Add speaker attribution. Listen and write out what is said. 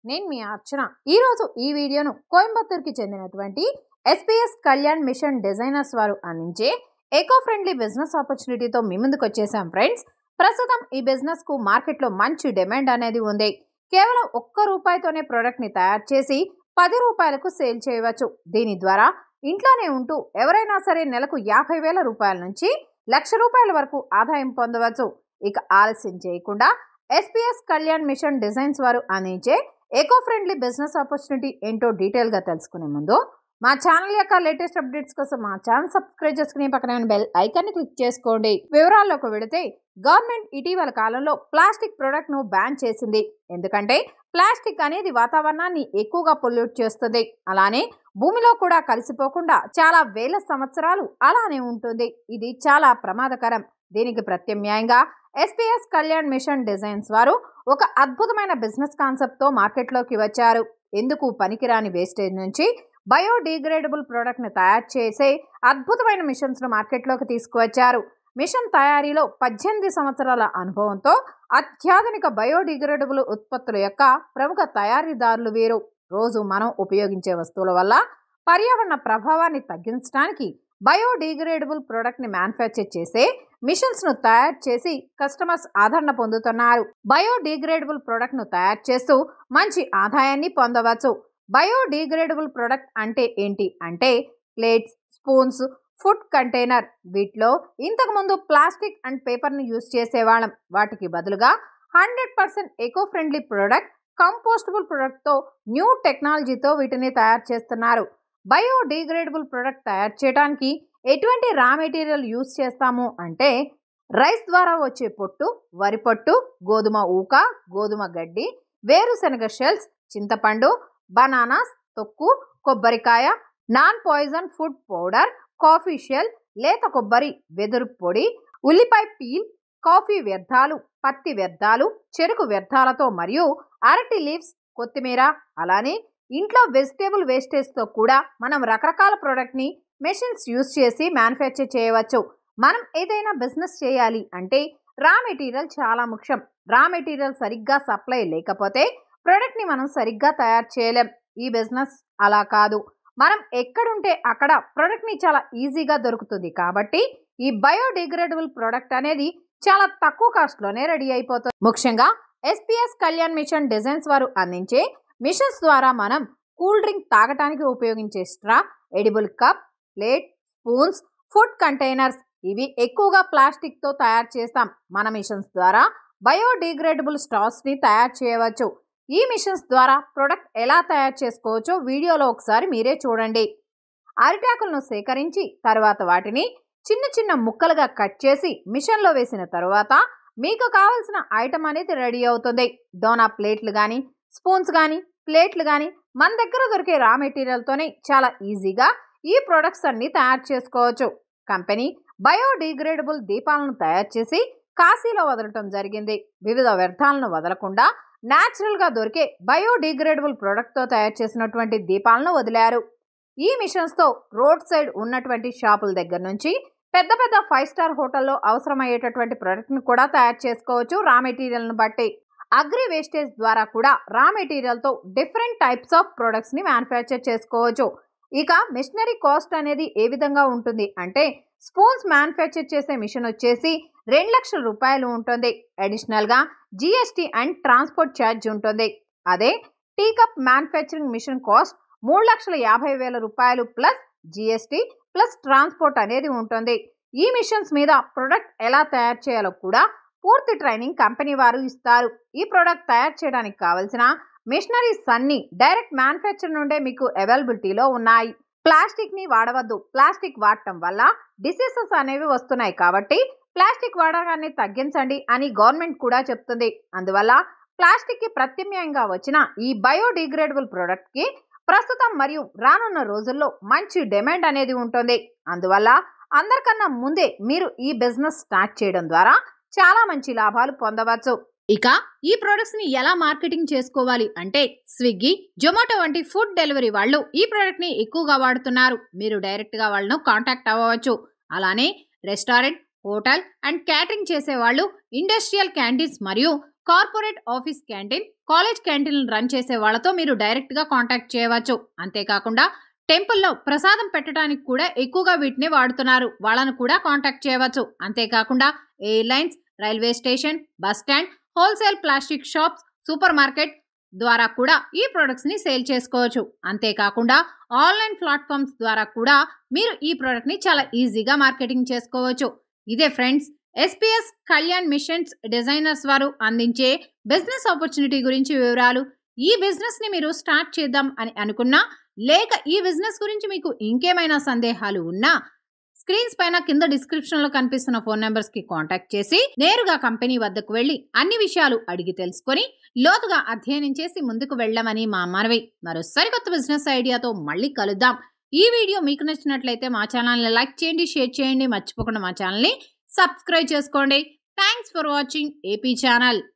Speaker 1: నేను మీ అర్చన ఈరోజు ఈ వీడియోను కోయంబత్తూర్కి చెందినటువంటి ఎస్పీఎస్ కళ్యాణ్ మిషన్ డిజైనర్స్ వారు అందించే ఎకో ఫ్రెండ్లీ బిజినెస్ ఆపర్చునిటీతో మీ ముందుకు వచ్చేసాం ఫ్రెండ్స్ ప్రస్తుతం ఈ బిజినెస్ కు మార్కెట్లో మంచి డిమాండ్ అనేది ఉంది కేవలం ఒక్క రూపాయితోనే ప్రోడక్ట్ ని తయారు చేసి పది రూపాయలకు సేల్ చేయవచ్చు దీని ద్వారా ఇంట్లోనే ఉంటూ ఎవరైనా సరే నెలకు యాభై వేల రూపాయల నుంచి లక్ష రూపాయల వరకు ఆదాయం పొందవచ్చు ఇక ఆలస్యం చేయకుండా ఎస్పీఎస్ కళ్యాణ్ మిషన్ డిజైన్స్ వారు అందించే ఎకో ఫ్రెండ్లీ బిజినెస్ ఆపర్చునిటీ ఏంటో డీటెయిల్గా తెలుసుకునే ముందు మా ఛానల్ యొక్క లేటెస్ట్ అప్డేట్స్ కోసం మా ఛానల్ సబ్స్క్రైబ్ చేసుకుని పక్కన ఉన్న బెల్ ఐకాన్ని క్లిక్ చేసుకోండి వివరాల్లోకి వెళితే గవర్నమెంట్ ఇటీవల కాలంలో ప్లాస్టిక్ ప్రోడక్ట్ ను బ్యాన్ చేసింది ఎందుకంటే ప్లాస్టిక్ అనేది వాతావరణాన్ని ఎక్కువగా పొల్యూట్ చేస్తుంది అలానే భూమిలో కూడా కలిసిపోకుండా చాలా వేల సంవత్సరాలు అలానే ఉంటుంది ఇది చాలా ప్రమాదకరం దీనికి ప్రత్యామ్నాయంగా ఎస్పీఎస్ కళ్యాణ్ మిషన్ డిజైన్స్ వారు ఒక అద్భుతమైన బిజినెస్ కాన్సెప్ట్తో మార్కెట్లోకి వచ్చారు ఎందుకు పనికిరాని వేస్టేజ్ నుంచి బయోడిగ్రేడబుల్ ప్రోడక్ట్ని తయారు చేసే అద్భుతమైన మిషన్స్ను మార్కెట్లోకి తీసుకువచ్చారు మిషన్ తయారీలో పద్దెనిమిది సంవత్సరాల అనుభవంతో అత్యాధునిక బయోడిగ్రేడబుల్ ఉత్పత్తుల యొక్క ప్రముఖ తయారీదారులు వీరు రోజు మనం ఉపయోగించే వస్తువుల వల్ల పర్యావరణ ప్రభావాన్ని తగ్గించడానికి బయోడిగ్రేడబుల్ ప్రోడక్ట్ని మ్యానుఫ్యాక్చర్ చేసే మిషన్స్ను తయారు చేసి కస్టమర్స్ ఆదరణ పొందుతున్నారు బయోడిగ్రేడబుల్ ప్రోడక్ట్ను తయారు చేస్తూ మంచి ఆదాయాన్ని పొందవచ్చు బయోడిగ్రేడబుల్ ప్రోడక్ట్ అంటే ఏంటి అంటే ప్లేట్స్ స్పూన్స్ ఫుడ్ కంటైనర్ వీటిలో ఇంతకుముందు ప్లాస్టిక్ అండ్ పేపర్ని యూజ్ చేసేవాళ్ళం వాటికి బదులుగా hundred percent eco friendly product compostable ప్రోడక్ట్తో న్యూ టెక్నాలజీతో వీటిని తయారు చేస్తున్నారు బయోడిగ్రేడబుల్ ప్రోడక్ట్ తయారు చేయడానికి ఎటువంటి రా మెటీరియల్ యూజ్ చేస్తాము అంటే రైస్ ద్వారా వచ్చే పొట్టు వరి పొట్టు గోధుమ ఊక గోధుమ గడ్డి వేరుశనగ షెల్స్ చింతపండు బనానాస్ తొక్కు కొబ్బరికాయ non poison food powder coffee shell లేత కొబ్బరి వెదురు పొడి ఉల్లిపాయ పీల్ కాఫీ వ్యర్థాలు పత్తి వ్యర్థాలు చెరుకు వ్యర్థాలతో మరియు అరటి లీవ్స్ కొత్తిమీర అలానే ఇంట్లో వెజిటేబుల్ వేస్టేజ్తో కూడా మనం రకరకాల ప్రోడక్ట్ని మెషిన్స్ యూస్ చేసి మ్యానుఫ్యాక్చర్ చేయవచ్చు మనం ఏదైనా బిజినెస్ చేయాలి అంటే రా మెటీరియల్ చాలా ముఖ్యం రా మెటీరియల్ సరిగ్గా సప్లై లేకపోతే ప్రోడక్ట్ని మనం సరిగ్గా తయారు చేయలేం ఈ బిజినెస్ అలా కాదు మనం ఎక్కడుంటే అక్కడ ప్రోడక్ట్ని చాలా ఈజీగా దొరుకుతుంది కాబట్టి ఈ బయోడిగ్రేడబుల్ ప్రోడక్ట్ అనేది చాలా తక్కువ కాస్ట్లోనే రెడీ అయిపోతుంది ముఖ్యంగా ఎస్పీఎస్ కళ్యాణ్ మిషన్ డిజైన్స్ వారు అందించే మిషన్స్ ద్వారా మనం కూల్ డ్రింక్ తాగటానికి ఉపయోగించే straw edible cup plate spoons food containers ఇవి ఎక్కువగా ప్లాస్టిక్తో తయారు చేస్తాం మన మిషన్స్ ద్వారా బయోడిగ్రేడబుల్ స్టార్స్ని తయారు చేయవచ్చు ఈ మిషన్స్ ద్వారా ప్రొడక్ట్ ఎలా తయారు చేసుకోవచ్చో వీడియోలో ఒకసారి మీరే చూడండి అరిటాకులను సేకరించి తర్వాత వాటిని చిన్న చిన్న ముక్కలుగా కట్ చేసి మిషన్లో వేసిన తర్వాత మీకు కావలసిన ఐటమ్ అనేది రెడీ అవుతుంది డోనా ప్లేట్లు కానీ స్పూన్స్ కానీ ప్లేట్లు కానీ మన దగ్గర దొరికే రా మెటీరియల్తోనే చాలా ఈజీగా ఈ ప్రొడక్ట్స్ అన్ని తయారు చేసుకోవచ్చు కంపెనీ బయోడిగ్రేడబుల్ దీపాలను తయారు చేసి కాశీలో వదలటం జరిగింది వివిధ వ్యర్థాలను వదలకుండా న్యాచురల్గా దొరికే బయోడిగ్రేడబుల్ ప్రోడక్ట్తో తయారు చేసినటువంటి దీపాలను వదిలారు ఈ మిషన్స్తో రోడ్ సైడ్ ఉన్నటువంటి షాపుల దగ్గర నుంచి పెద్ద పెద్ద ఫైవ్ స్టార్ హోటల్లో అవసరమయ్యేటటువంటి ప్రోడక్ట్ని కూడా తయారు చేసుకోవచ్చు రా మెటీరియల్ను బట్టి అగ్రి వేస్టేజ్ ద్వారా కూడా రా మెటీరియల్తో డిఫరెంట్ టైప్స్ ఆఫ్ ప్రొడక్ట్స్ని మ్యానుఫ్యాక్చర్ చేసుకోవచ్చు ఇక మిషనరీ కాస్ట్ అనేది ఏ విధంగా ఉంటుంది అంటే స్పూన్స్ మ్యానుఫ్యాక్చర్ చేసే మిషన్ వచ్చేసి రెండు లక్షల రూపాయలు ఉంటుంది అడిషనల్గా జిఎస్టీ అండ్ ట్రాన్స్పోర్ట్ ఛార్జ్ ఉంటుంది అదే tea cup manufacturing machine cost మూడు లక్షల యాభై వేల రూపాయలు ప్లస్ జిఎస్టీ ప్లస్ ట్రాన్స్పోర్ట్ అనేది ఉంటుంది ఈ మిషన్స్ మీద ప్రొడక్ట్ ఎలా తయారు చేయాలో కూడా పూర్తి ట్రైనింగ్ కంపెనీ వారు ఇస్తారు ఈ ప్రోడక్ట్ తయారు చేయడానికి కావలసిన మిషనరీస్ అన్ని డైరెక్ట్ మ్యానుఫ్యాక్చర్ నుండే మీకు అవైలబిలిటీలో ఉన్నాయి ప్లాస్టిక్ ని వాడవద్దు ప్లాస్టిక్ వాడటం వల్ల డిసీజెస్ అనేవి వస్తున్నాయి కాబట్టి ప్లాస్టిక్ వాడకాన్ని తగ్గించండి అని గవర్నమెంట్ కూడా చెప్తుంది అందువల్ల ప్లాస్టిక్ కి ప్రత్యామ్నాయంగా వచ్చిన ఈ బయోడిగ్రేడబుల్ ప్రోడక్ట్ కి ప్రస్తుతం మరియు రానున్న రోజుల్లో మంచి డిమాండ్ అనేది ఉంటుంది అందువల్ల అందరికన్నా ముందే మీరు ఈ బిజినెస్ స్టార్ట్ చేయడం ద్వారా చాలా మంచి లాభాలు పొందవచ్చు ఇక ఈ ప్రొడక్ట్స్ ని ఎలా మార్కెటింగ్ చేసుకోవాలి అంటే స్విగ్గీ జొమాటో వంటి ఫుడ్ డెలివరీ వాళ్ళు ఈ ప్రోడక్ట్ ని ఎక్కువగా వాడుతున్నారు మీరు డైరెక్ట్ గా వాళ్ళను కాంటాక్ట్ అవ్వవచ్చు అలానే రెస్టారెంట్ హోటల్ అండ్ క్యాటరింగ్ చేసే వాళ్ళు ఇండస్ట్రియల్ క్యాంటీన్స్ మరియు కార్పొరేట్ ఆఫీస్ క్యాంటీన్ కాలేజ్ క్యాంటీన్లు రన్ చేసే వాళ్ళతో మీరు డైరెక్ట్గా కాంటాక్ట్ చేయవచ్చు అంతేకాకుండా టెంపుల్లో ప్రసాదం పెట్టడానికి కూడా ఎక్కువగా వీటిని వాడుతున్నారు వాళ్ళను కూడా కాంటాక్ట్ చేయవచ్చు అంతేకాకుండా airlines railway station bus stand wholesale plastic shops supermarket ద్వారా కూడా ఈ ప్రొడక్ట్స్ ని సేల్ చేసుకోవచ్చు అంతేకాకుండా ఆన్లైన్ ప్లాట్ఫామ్స్ ద్వారా కూడా మీరు ఈ ప్రోడక్ట్ ని చాలా ఈజీగా మార్కెటింగ్ చేసుకోవచ్చు ఇదే friends SPS Kalyan machines designers వారు అందించే బిజినెస్ ఆపర్చునిటీ గురించి వివరాలు ఈ బిజినెస్ ని మీరు స్టార్ట్ చేద్దాం అని అనుకున్నా లేక ఈ బిజినెస్ గురించి మీకు ఇంకేమైనా సందేహాలు ఉన్నా స్క్రీన్స్ పైన కింద డిస్క్రిప్షన్ లో కనిపిస్తున్న ఫోన్ నెంబర్స్ కి కాంటాక్ట్ చేసి నేరుగా కంపెనీ వద్దకు వెళ్లి అన్ని విషయాలు అడిగి తెలుసుకొని లోతుగా అధ్యయనం చేసి ముందుకు వెళ్ళమని మా మనవి మరో సరికొత్త బిజినెస్ ఐడియాతో మళ్ళీ కలుద్దాం ఈ వీడియో మీకు నచ్చినట్లయితే మా ఛానల్ని లైక్ చేయండి షేర్ చేయండి మర్చిపోకుండా మా ఛానల్ని సబ్స్క్రైబ్ చేసుకోండి thanks for watching AP channel